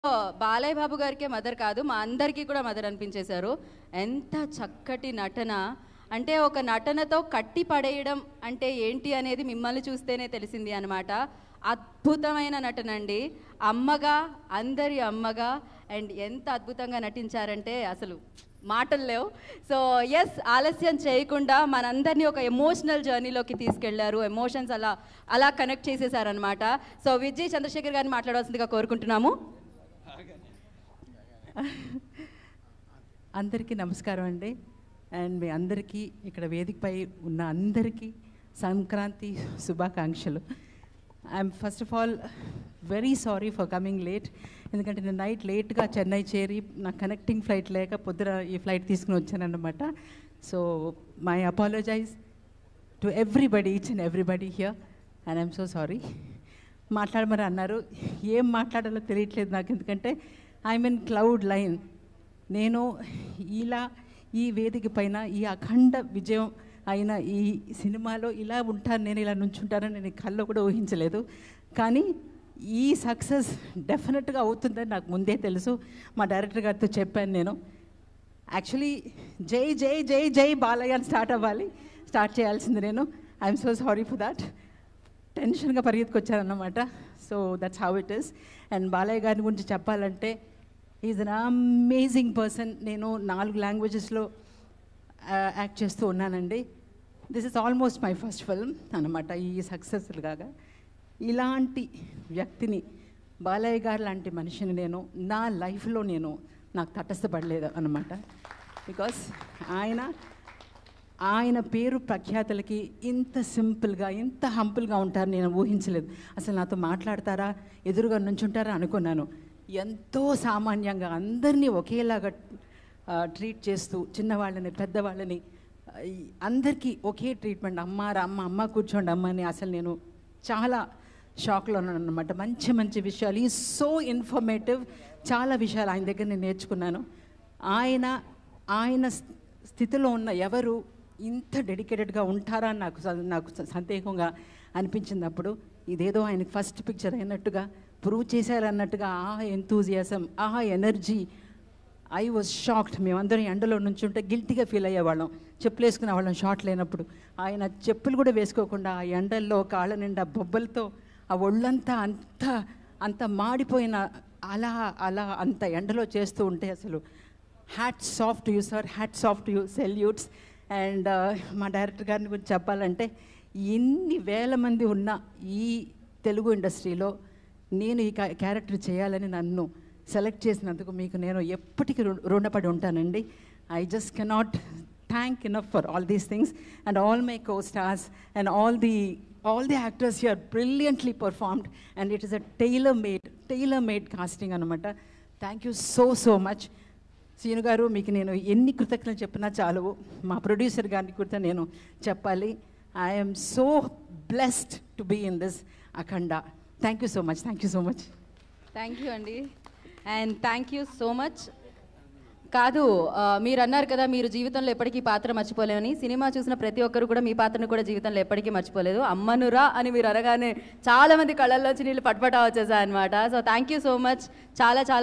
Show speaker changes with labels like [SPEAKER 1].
[SPEAKER 1] బాలయ్య బాబు గారికే మదర్ కాదు మా అందరికీ కూడా మదర్ అనిపించేశారు ఎంత చక్కటి నటన అంటే ఒక నటనతో కట్టి పడేయడం అంటే ఏంటి అనేది మిమ్మల్ని చూస్తేనే తెలిసింది అనమాట అద్భుతమైన నటన అండి అమ్మగా అందరి అమ్మగా అండ్ ఎంత అద్భుతంగా నటించారంటే అసలు మాటలు లేవు సో ఎస్ ఆలస్యం చేయకుండా మనందరినీ ఒక ఎమోషనల్ జర్నీలోకి తీసుకెళ్లారు ఎమోషన్స్ అలా అలా కనెక్ట్ చేసేసారనమాట సో విజయ్ చంద్రశేఖర్ గారిని మాట్లాడవలసిందిగా కోరుకుంటున్నాము
[SPEAKER 2] అందరికీ నమస్కారం అండి అండ్ మీ అందరికీ ఇక్కడ వేదికపై ఉన్న అందరికీ సంక్రాంతి శుభాకాంక్షలు I'm first of all very sorry for coming late ఎందుకంటే నేను నైట్ లేట్గా చెన్నై చేరి నా కనెక్టింగ్ ఫ్లైట్ లేక పొద్దున ఈ ఫ్లైట్ తీసుకుని వచ్చానన్నమాట so my apologize to everybody each and everybody here and I'm so sorry మాట్లాడమని అన్నారు ఏం మాట్లాడాలో తెలియట్లేదు నాకు ఎందుకంటే ఐ మీన్ క్లౌడ్ లైన్ నేను ఇలా ఈ వేదిక పైన ఈ అఖండ విజయం అయిన ఈ సినిమాలో ఇలా ఉంటాను నేను ఇలా నుంచుంటానని నేను కల్లో కూడా ఊహించలేదు కానీ ఈ సక్సెస్ డెఫినెట్గా అవుతుందని నాకు ముందే తెలుసు మా డైరెక్టర్ గారితో చెప్పాను నేను యాక్చువల్లీ జై జై జై జై బాలయ్య అని స్టార్ట్ అవ్వాలి స్టార్ట్ చేయాల్సింది నేను I'm so sorry for that టెన్షన్గా పరిగెత్తుకొచ్చారన్నమాట so that's how it is and Balayya గారి గురించి చెప్పాలంటే ఈజ్ అన్ అమేజింగ్ పర్సన్ నేను నాలుగు లాంగ్వేజెస్లో యాక్ట్ చేస్తూ ఉన్నానండి this is almost my first film అనమాట ఈ సక్సెస్ఫుల్ కాగా ఇలాంటి వ్యక్తిని బాలయ్య గారు లాంటి మనిషిని నేను నా లైఫ్లో నేను నాకు తటస్థపడలేదు అనమాట బికాస్ ఆయన ఆయన పేరు ప్రఖ్యాతలకి ఇంత సింపుల్గా ఇంత హంపుల్గా ఉంటారు నేను ఊహించలేదు అసలు నాతో మాట్లాడతారా ఎదురుగా నుంచుంటారా అనుకున్నాను ఎంతో సామాన్యంగా అందరినీ ఒకేలాగా ఆ, ట్రీట్ చేస్తూ చిన్నవాళ్ళని పెద్దవాళ్ళని ఆ, ఈ అందరికీ ఒకే ట్రీట్మెంట్ అమ్మ రా అమ్మ అమ్మ కూర్చోండి అమ్మ అని అసలు నేను చాలా షాక్లో ఉన్నాను అనమాట మంచి మంచి విషయాలు ఈ సో ఇన్ఫర్మేటివ్ చాలా విషయాలు ఆయన దగ్గర నేను నేర్చుకున్నాను ఆయన ఆయన స్థ- స్థితిలో ఉన్న ఎవరు ఇంత డెడికేటెడ్గా ఉంటారా అని నాకు స- నాకు స- సందేహంగా అనిపించినప్పుడు ఇదేదో ఆయనకి ఫస్ట్ పిక్చర్ అయినట్టుగా ప్రూవ్ చేశారన్నట్టుగా ఆ ఎంతూజియాసం ఆ ఎనర్జీ ఐ వాజ్ షాక్డ్ మేమందరం ఎండలో నుంచి ఉంటే గిల్టీగా ఫీల్ అయ్యేవాళ్ళం చెప్పులు వేసుకునే వాళ్ళం షార్ట్ లేనప్పుడు ఆయన చెప్పులు కూడా వేసుకోకుండా ఆ ఎండల్లో కాళ్ళ నిండా బొబ్బలతో ఆ ఒళ్ళంతా అంత అంత మాడిపోయిన అలా అలా అంత ఎండలో చేస్తూ ఉంటే అసలు hats you sir hats you salutes and మా డైరెక్టర్ గారిని గురించి చెప్పాలంటే ఎన్ని వేల మంది ఉన్న ఈ తెలుగు ఇండస్ట్రీలో నేను ఈ కా- క్యారెక్టర్ చేయాలని నన్ను సెలెక్ట్ చేసినందుకు మీకు నేను ఎప్పటికీ రు- రుణపడి ఉంటానండి I just cannot thank enough for all these things and all my co stars and all the all the actors here brilliantly performed and it is a tailor made tailor made casting అనమాట thank you so so much Seenu గారు మీకు నేను ఎన్ని కృతజ్ఞతలు చెప్పినా చాలు మా producer గారిని కూడా నేను చెప్పాలి I'm so blessed to be in this Akhanda thank you so much thank you so much
[SPEAKER 1] thank you అండి and thank you so much కాదు ఆ, మీరు అన్నారు కదా మీరు జీవితంలో ఎప్పటికీ ఈ పాత్ర మర్చిపోలేమని సినిమా చూసిన ప్రతి ఒక్కరు కూడా మీ పాత్రను కూడా జీవితంలో ఎప్పటికీ మర్చిపోలేదు అమ్మనురా అని మీరు అనగానే చాలా మంది కళ్ళల్లోంచి నీళ్ళు పట్పటా వచ్చేసాయి అనమాట so thank you so much చాలా చాలా